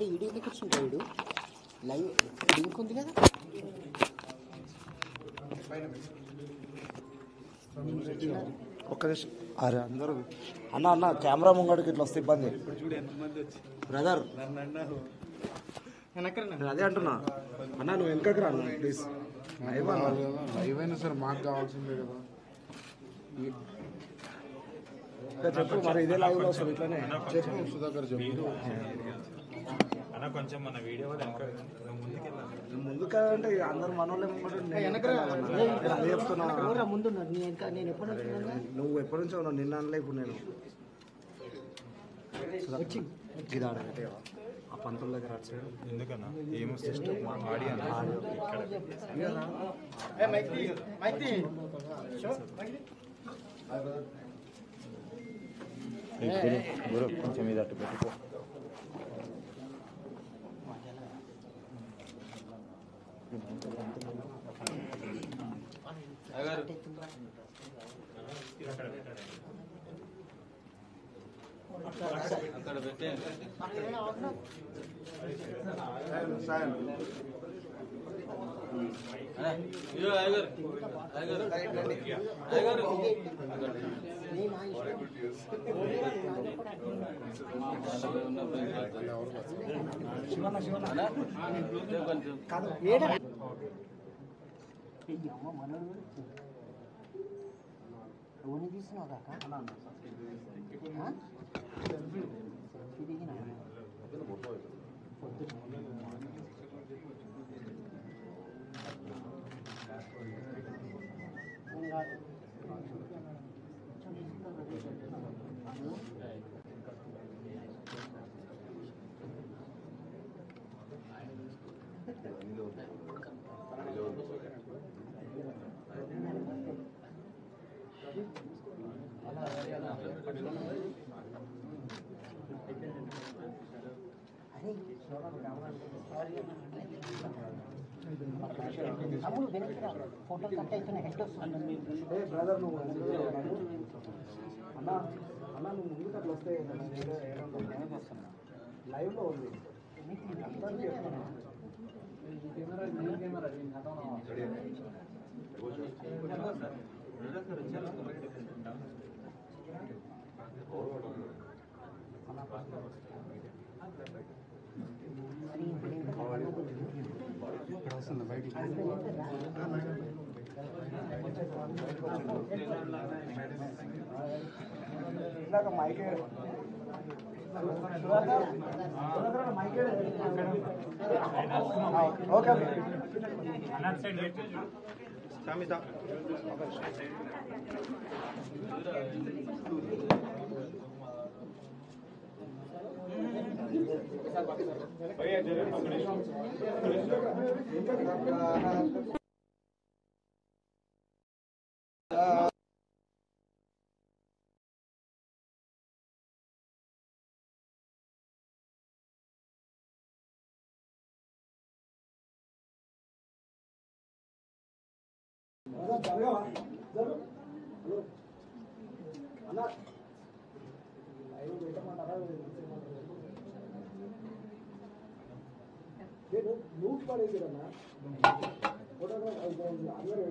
అరే ఈడు ఎందుకు వచ్చింది వీడు లైవ్ లింక్ ఉంది కదా ఒక్క నిమిషం అరే అందరూ అన్న అన్న కెమెరా ముంగడికి ఇట్లా వస్తే ఇబ్బంది బ్రదర్ నేను అదే అంటున్నా అన్న నువ్వు వెనకకి రా అన్న ప్లీజ్ లైవ్ అన్న లైవ్ అయినా సరే మాకు కావాల్సిందే కదా ఇంకా చెప్పు మరి ఇదే లైవ్ లో వస్తుంది ఇట్లానే చెప్పు సుధాకర్ చెప్పు అన్న కొంచెం మన వీడియో కూడా వెనక ముందుకెళ్ళాలి ముందుగా అంటే అందరు మనోళ్ళే ముంగడు నేను నేను అదే చెప్తున్నా ఎవరా ముందున్నారు నేను ఇంకా నేను ఎప్పుడు వచ్చినా నువ్వు ఎప్పటి నుంచో ఉన్నావు నిన్న అనలే ఇప్పుడు నేను వచ్చి ఇది ఆడగట్టే ఆ పంతుల దగ్గర అటు సైడ్ ఎందుకన్నా ఏమో సిస్టమ్ ఆడియన్స్ గురు కొంచెం ఇది అట్టు పెట్టుకో ఈ అమ్మ మనోడు కూడా వచ్చింది. ఎవరిని తీసినావు కాక ఆ? సెల్ఫీ దిగినా? ఇంకా తమ్ముడు వెనక్కి రా. ఫోటో కట్ అవుతున్నాయి హెడ్ వస్తుంది ఏ బ్రదర్ నువ్వు ముందుకు రా. అన్న అన్న నువ్వు ముందుకు అట్లా వస్తే లైవ్ లో ఉంది అందరికీ చెప్తున్నా. ఇందాక మైకే సుధాకర్, సుధాకర్ అన్న మైకే ఓకే నూట్ పడేది అన్న ఫోటోగ్రాఫ్ అందరూ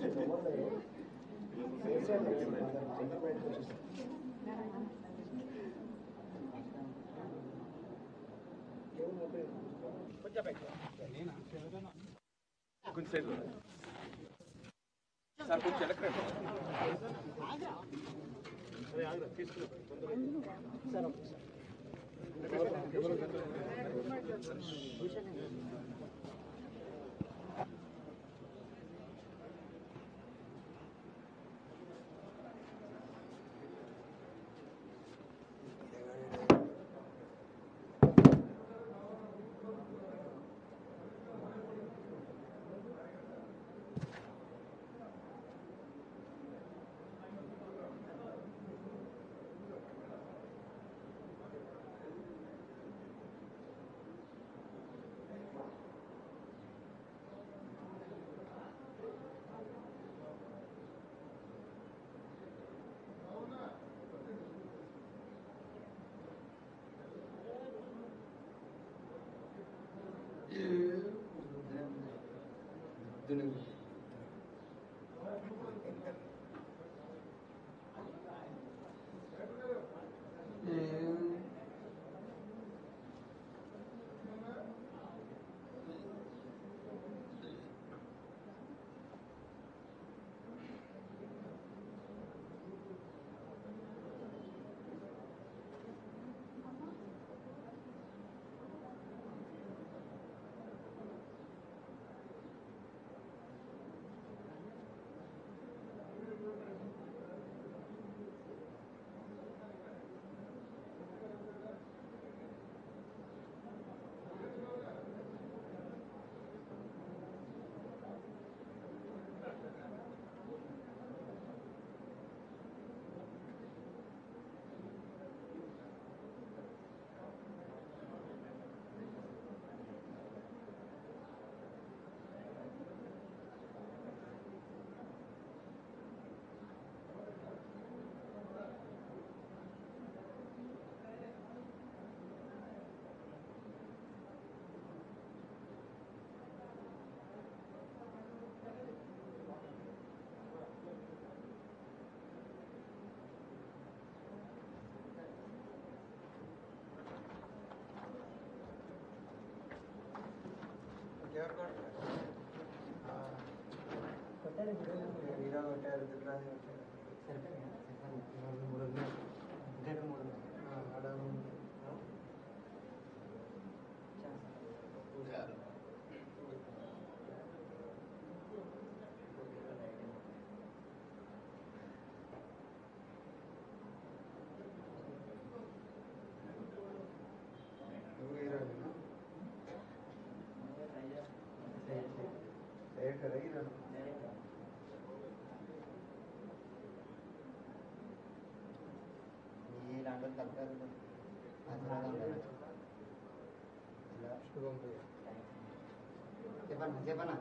చెప్పన్నా చెప్పన్నా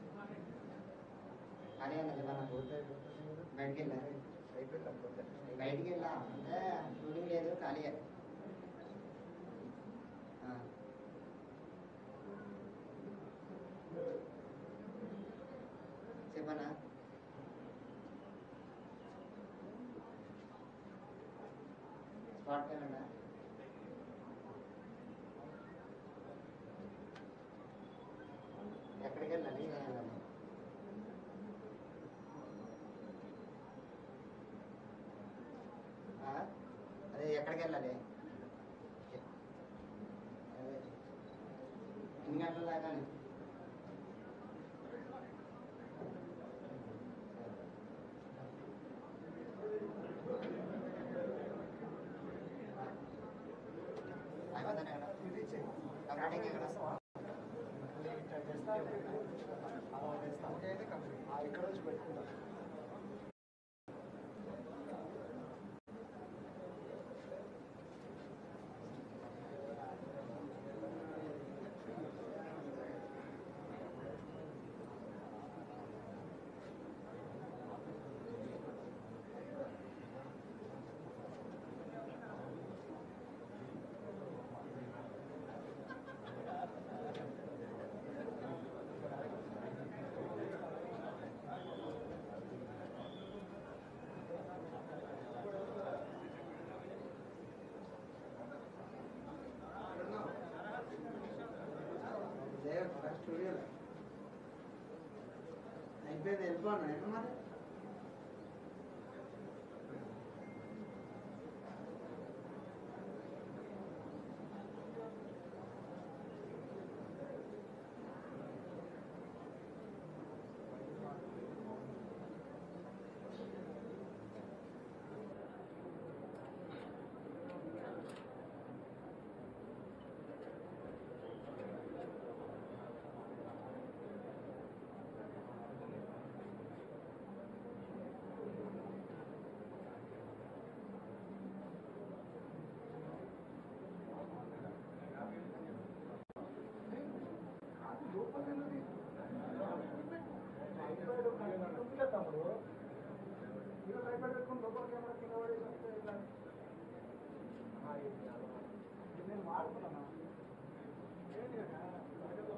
అదే అన్న చెప్పన్నా బయటికి వెళ్ళా బయటికి వెళ్ళా అంటే షూటింగ్ లేదు ఖాళీ చెప్పన్నా స్పాట్ పేమెంటా ఎక్కడికి వెళ్ళాలి ఏం వెళ్ళాలి ఆ? అదే ఎక్కడికి వెళ్ళాలి అదే ఎన్ని గంటల దాకా అని? అయిపోతాను ఎక్కడ కర్ణాటక ఎక్కడ ఇక్కడ నుంచి పెట్టుకుంటా ఆ స్టూడియోలో అయిపోయింది వెళ్ళిపోను ఎక్కడ మరి నేను వాడుతున్నాను